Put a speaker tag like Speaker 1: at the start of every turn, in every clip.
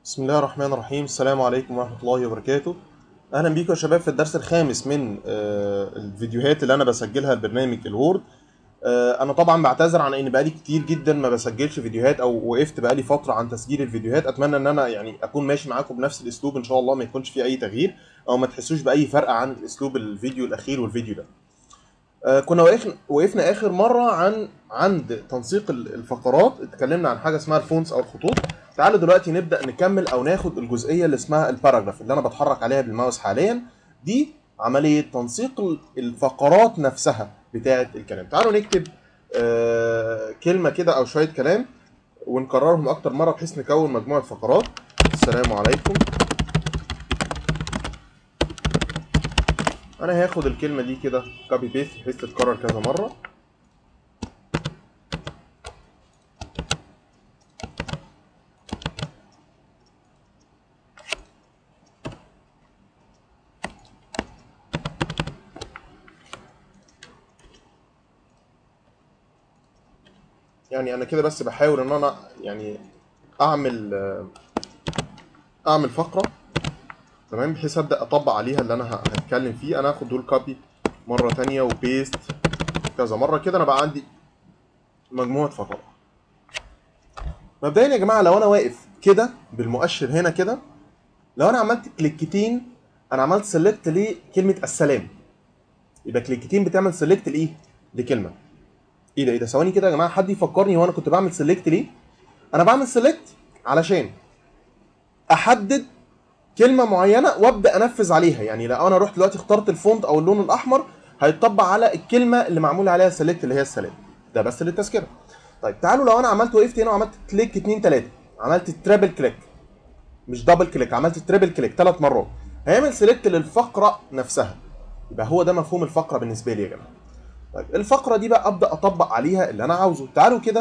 Speaker 1: بسم الله الرحمن الرحيم السلام عليكم ورحمة الله وبركاته أهلا بيكم يا شباب في الدرس الخامس من آه، الفيديوهات اللي أنا بسجلها لبرنامج الوورد آه، أنا طبعا بعتذر عن إن بقالي كتير جدا ما بسجلش فيديوهات أو وقفت بقالي فترة عن تسجيل الفيديوهات أتمنى إن أنا يعني أكون ماشي معاكم بنفس الأسلوب إن شاء الله ما يكونش فيه أي تغيير أو ما تحسوش بأي فرق عن الأسلوب الفيديو الأخير والفيديو ده آه، كنا وقفنا وقفنا اخر مره عن عند تنسيق ال- الفقرات اتكلمنا عن حاجه اسمها الفونتس او الخطوط تعالوا دلوقتي نبدا نكمل او ناخد الجزئيه اللي اسمها الباراجراف اللي انا بتحرك عليها بالماوس حاليا دي عمليه تنسيق ال- الفقرات نفسها بتاعه الكلام تعالوا نكتب آه كلمه كده او شويه كلام ونكررهم اكتر مره بحيث نكون مجموعه فقرات السلام عليكم انا هاخد الكلمه دي كده كوبي بيست بحيث تتكرر كذا مره يعني انا كده بس بحاول ان انا يعني اعمل آه، اعمل فقره تمام بحيث ابدا اطبق عليها اللي انا ه- هتكلم فيه انا هاخد دول كوبي مره تانية وبيست كذا مره كده انا بقى عندي مجموعه فقرات مبدئيا يا جماعه لو انا واقف كده بالمؤشر هنا كده لو انا عملت كليكتين انا عملت سيلكت لكلمه السلام يبقى كليكتين بتعمل سيلكت لايه لكلمه ايه ده ايه ده ثواني كده يا جماعه حد يفكرني هو انا كنت بعمل سيلكت ليه انا بعمل سيلكت علشان احدد كلمه معينه وابدا انفذ عليها يعني لو انا رحت دلوقتي اخترت الفونت او اللون الاحمر هيتطبق على الكلمه اللي معمول عليها سيلكت اللي هي السلام ده بس للتذكره طيب تعالوا لو انا عملت وقفت هنا وعملت كليك 2 3 عملت تريبل كليك مش دبل كليك عملت تريبل كليك ثلاث مرات هيعمل سيلكت للفقره نفسها يبقى هو ده مفهوم الفقره بالنسبه لي يا جماعه طيب الفقره دي بقى ابدا اطبق عليها اللي انا عاوزه تعالوا كده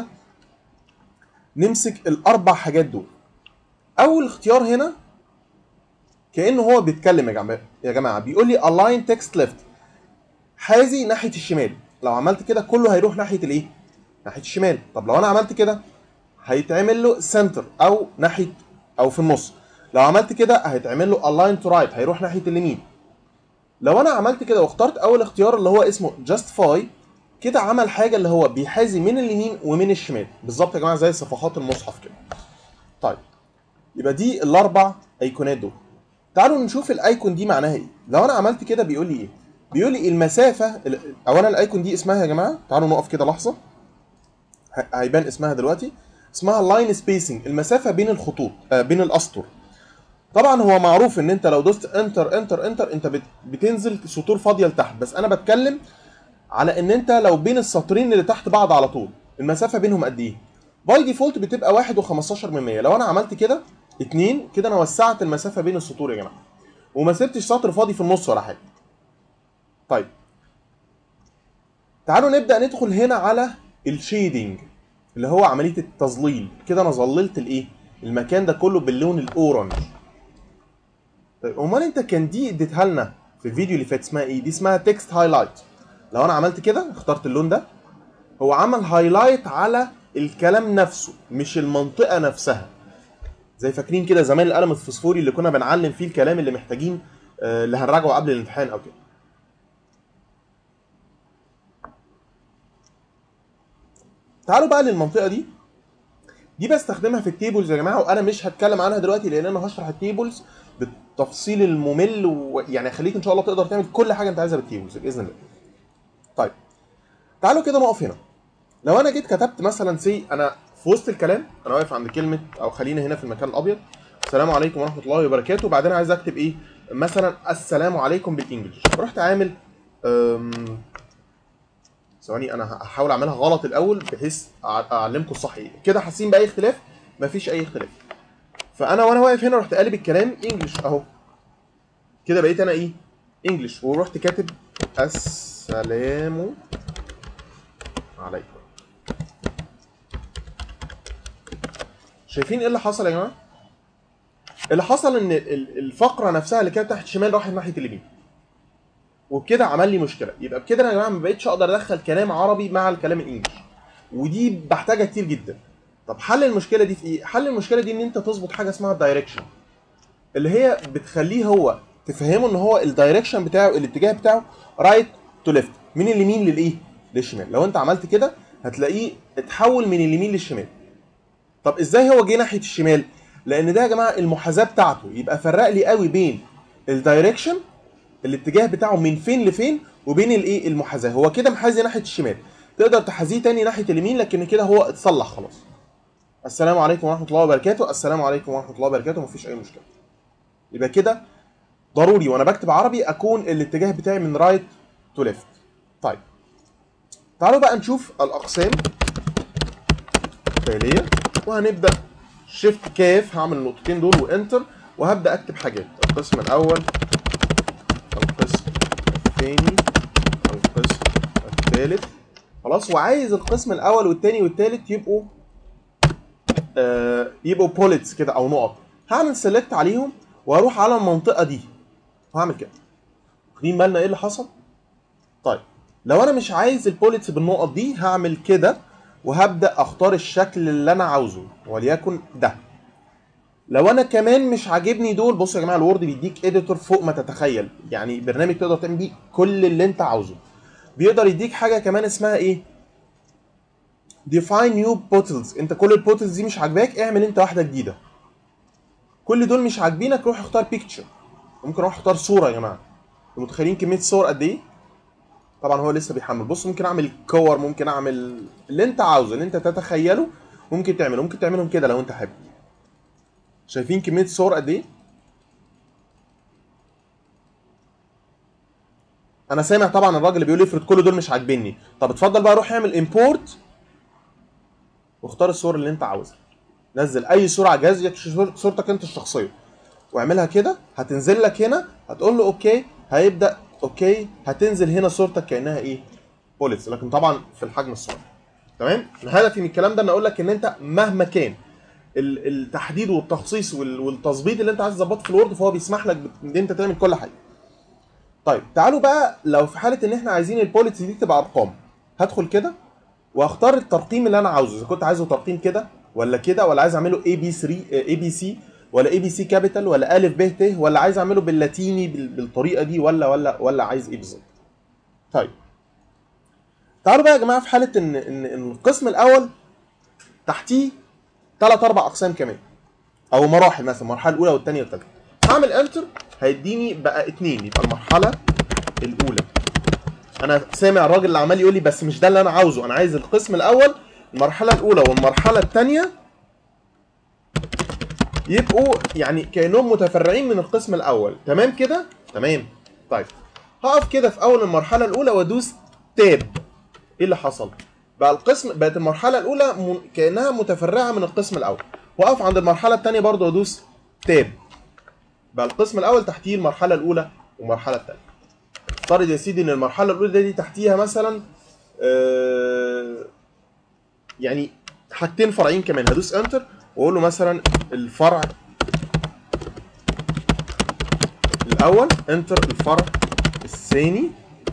Speaker 1: نمسك الاربع حاجات دول اول اختيار هنا كانه هو بيتكلم يا جماعه يا جماعه بيقول لي align text left حازي ناحيه الشمال لو عملت كده كله هيروح ناحيه الايه ناحيه الشمال طب لو انا عملت كده هيتعمل له سنتر او ناحيه او في النص لو عملت كده هيتعمل له align to right هيروح ناحيه اليمين لو انا عملت كده واخترت اول اختيار اللي هو اسمه justify كده عمل حاجه اللي هو بيحازي من اليمين ومن الشمال بالظبط يا جماعه زي صفحات المصحف كده طيب يبقى دي الاربع ايقونات دول تعالوا نشوف الايكون دي معناها ايه لو انا عملت كده بيقول لي ايه بيقول لي المسافه ال- اولا الايكون دي اسمها يا جماعه تعالوا نقف كده لحظه ه- هيبان اسمها دلوقتي اسمها لاين سبيسنج المسافه بين الخطوط آه بين الاسطر طبعا هو معروف ان انت لو دوست انتر انتر انتر انت بت- بتنزل سطور فاضيه لتحت بس انا بتكلم على ان انت لو بين السطرين اللي تحت بعض على طول المسافه بينهم قد ايه باي ديفولت بتبقى 1 و15 من 100 لو انا عملت كده 2 كده انا وسعت المسافه بين السطور يا جماعه وما سبتش سطر فاضي في النص ولا حاجه طيب تعالوا نبدا ندخل هنا على الشيدنج اللي هو عمليه التظليل كده انا ظللت الايه المكان ده كله باللون الاورنج طيب امال انت كان دي اديتها لنا في الفيديو اللي فات اسمها ايه دي اسمها تكست هايلايت لو انا عملت كده اخترت اللون ده هو عمل هايلايت على الكلام نفسه مش المنطقه نفسها زي فاكرين كده زمان القلم الفسفوري اللي كنا بنعلم فيه الكلام اللي محتاجين آه، اللي هنراجعه قبل الامتحان او كده تعالوا بقى للمنطقه دي دي بستخدمها في التيبلز يا جماعه وانا مش هتكلم عنها دلوقتي لان انا هشرح التيبلز بالتفصيل الممل ويعني خليك ان شاء الله تقدر تعمل كل حاجه انت عايزها بالتيبلز باذن الله طيب تعالوا كده نقف هنا لو انا جيت كتبت مثلا سي انا في وسط الكلام انا واقف عند كلمه او خلينا هنا في المكان الابيض السلام عليكم ورحمه الله وبركاته وبعدين عايز اكتب ايه مثلا السلام عليكم بالانجلش رحت عامل أم، ثواني انا هحاول اعملها غلط الاول بحيث أع- اعلمكم الصح ايه كده حاسين باي اختلاف مفيش اي اختلاف فانا وانا واقف هنا رحت قالب الكلام انجلش اهو كده بقيت انا ايه انجلش ورحت كاتب السلام عليكم شايفين ايه اللي حصل يا جماعه اللي حصل ان ال- الفقره نفسها اللي كانت تحت شمال راحت ناحيه اليمين وبكده عمل لي مشكله يبقى بكده انا يا جماعه ما بقتش اقدر ادخل كلام عربي مع الكلام الانجليزي ودي بحتاجها كتير جدا طب حل المشكله دي في ايه حل المشكله دي ان انت تظبط حاجه اسمها الدايركشن اللي هي بتخليه هو تفهمه ان هو الدايركشن بتاعه الاتجاه بتاعه رايت تو ليفت من اليمين للايه للشمال لو انت عملت كده هتلاقيه اتحول من اليمين للشمال طب ازاي هو جه ناحيه الشمال لان ده يا جماعه المحاذاه بتاعته يبقى فرق لي قوي بين الدايركشن الاتجاه بتاعه من فين لفين وبين الايه المحاذاه هو كده محاذي ناحيه الشمال تقدر تحاذيه تاني ناحيه اليمين لكن كده هو اتصلح خلاص السلام عليكم ورحمه الله وبركاته السلام عليكم ورحمه الله وبركاته مفيش اي مشكله يبقى كده ضروري وانا بكتب عربي اكون الاتجاه بتاعي من رايت تو ليفت طيب تعالوا بقى نشوف الاقسام التاليه وهنبدا شيفت كاف هعمل النقطتين دول وانتر وهبدا اكتب حاجات القسم الاول القسم الثاني القسم الثالث خلاص وعايز القسم الاول والثاني والثالث يبقوا آه يبقوا بوليتس كده او نقط هعمل سيلكت عليهم واروح على المنطقه دي وهعمل كده واخدين بالنا ايه اللي حصل طيب لو انا مش عايز البوليتس بالنقط دي هعمل كده وهبدا اختار الشكل اللي انا عاوزه وليكن ده لو انا كمان مش عاجبني دول بصوا يا جماعه الوورد بيديك اديتور فوق ما تتخيل يعني برنامج تقدر تعمل بيه كل اللي انت عاوزه بيقدر يديك حاجه كمان اسمها ايه define new bottles انت كل البوتلز دي مش عاجباك اعمل انت واحده جديده كل دول مش عاجبينك روح اختار بيكتشر ممكن اروح اختار صوره يا جماعه انتوا متخيلين كميه صور قد ايه طبعا هو لسه بيحمل بص ممكن اعمل كور ممكن اعمل اللي انت عاوزه اللي انت تتخيله ممكن تعمله ممكن تعملهم كده لو انت حابب شايفين كميه صور قد ايه انا سامع طبعا الراجل اللي بيقول افرض كل دول مش عاجبني طب اتفضل بقى روح اعمل امبورت واختار الصور اللي انت عاوزها نزل اي صوره على جهازك صورتك انت الشخصيه واعملها كده هتنزل لك هنا هتقول له اوكي هيبدا اوكي هتنزل هنا صورتك كانها ايه بوليتس لكن طبعا في الحجم الصغير تمام هدفي من الكلام ده ان اقول لك ان انت مهما كان ال- التحديد والتخصيص وال- والتظبيط اللي انت عايز تظبطه في الوورد فهو بيسمح لك ان انت تعمل كل حاجه طيب تعالوا بقى لو في حاله ان احنا عايزين البوليتس دي تبقى ارقام هدخل كده واختار الترقيم اللي انا عاوزه اذا كنت عايزه ترقيم كده ولا كده ولا عايز اعمله اي بي 3 اي بي سي ولا اي بي سي كابيتال ولا الف ب ت ولا عايز اعمله باللاتيني بال- بالطريقه دي ولا ولا ولا عايز ايه بالظبط طيب تعالوا بقى يا جماعه في حاله ان ان إن القسم الاول تحتيه ثلاث اربع اقسام كمان او مراحل مثلا المرحله الاولى والثانيه والثالثه هعمل انتر هيديني بقى اتنين يبقى المرحله الاولى انا سامع الراجل اللي عمال يقول لي بس مش ده اللي انا عاوزه انا عايز القسم الاول المرحله الاولى والمرحله الثانيه يبقوا يعني كانهم متفرعين من القسم الاول تمام كده تمام طيب هقف كده في اول المرحله الاولى وادوس تاب ايه اللي حصل بقى القسم بقت المرحله الاولى من... كانها متفرعه من القسم الاول واقف عند المرحله الثانيه برضه وادوس تاب بقى القسم الاول تحتيه المرحله الاولى والمرحله الثانيه افترض يا سيدي ان المرحله الاولى دي تحتيها مثلا آه، يعني حاجتين فرعين كمان هدوس انتر واقول له مثلا الفرع الاول انتر الفرع الثاني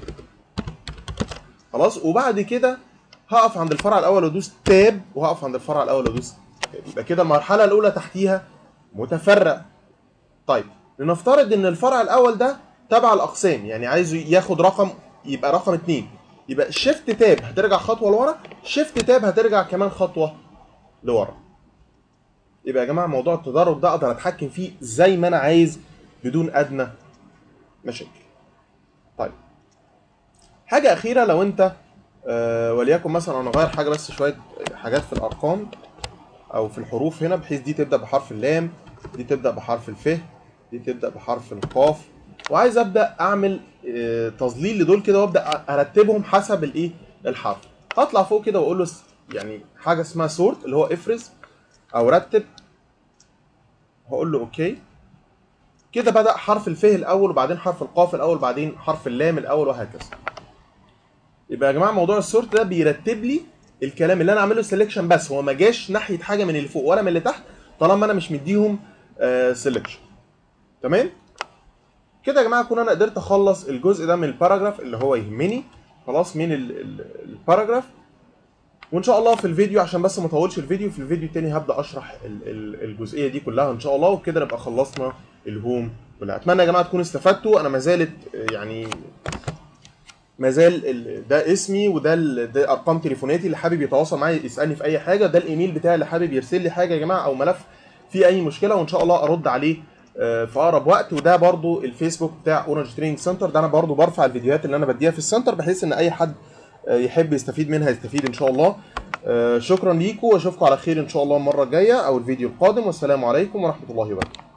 Speaker 1: خلاص وبعد كده هقف عند الفرع الاول وادوس تاب وهقف عند الفرع الاول وادوس تاب يبقى كده المرحله الاولى تحتيها متفرع طيب لنفترض ان الفرع الاول ده تبع الاقسام يعني عايزه ياخد رقم يبقى رقم اتنين يبقى شيفت تاب هترجع خطوه لورا شيفت تاب هترجع كمان خطوه لورا يبقى يا جماعه موضوع التدرج ده اقدر اتحكم فيه زي ما انا عايز بدون ادنى مشاكل طيب حاجه اخيره لو انت آه وليكن مثلا انا اغير حاجه بس شويه حاجات في الارقام او في الحروف هنا بحيث دي تبدا بحرف اللام دي تبدا بحرف الف دي تبدا بحرف القاف وعايز ابدا اعمل آه، تظليل لدول كده وابدا ارتبهم حسب الايه الحرف هطلع فوق كده واقول له س- يعني حاجه اسمها سورت اللي هو افرز او رتب هقول له اوكي كده بدا حرف الف الاول وبعدين حرف القاف الاول وبعدين حرف اللام الاول وهكذا يبقى يا جماعه موضوع السورت ده بيرتب لي الكلام اللي انا عامله سيلكشن بس هو ما جاش ناحيه حاجه من اللي فوق ولا من اللي تحت طالما انا مش مديهم سيلكشن تمام كده يا جماعه اكون انا قدرت اخلص الجزء ده من الباراجراف اللي هو يهمني خلاص من ال- ال- الباراجراف وان شاء الله في الفيديو عشان بس ما اطولش الفيديو في الفيديو التاني هبدا اشرح ال- ال- الجزئيه دي كلها ان شاء الله وكده نبقى خلصنا الهوم كلها اتمنى يا جماعه تكونوا استفدتوا انا ما زالت يعني ما زال ال- ده اسمي وده ال- ده ارقام تليفوناتي اللي حابب يتواصل معايا يسالني في اي حاجه ده الايميل بتاعي اللي حابب يرسل لي حاجه يا جماعه او ملف فيه اي مشكله وان شاء الله ارد عليه آه، في اقرب وقت وده برضو الفيسبوك بتاع اورنج تريننج سنتر ده انا برضو برفع الفيديوهات اللي انا بديها في السنتر بحيث ان اي حد آه، يحب يستفيد منها يستفيد ان شاء الله آه، شكرا ليكم واشوفكم على خير ان شاء الله المره الجايه او الفيديو القادم والسلام عليكم ورحمه الله وبركاته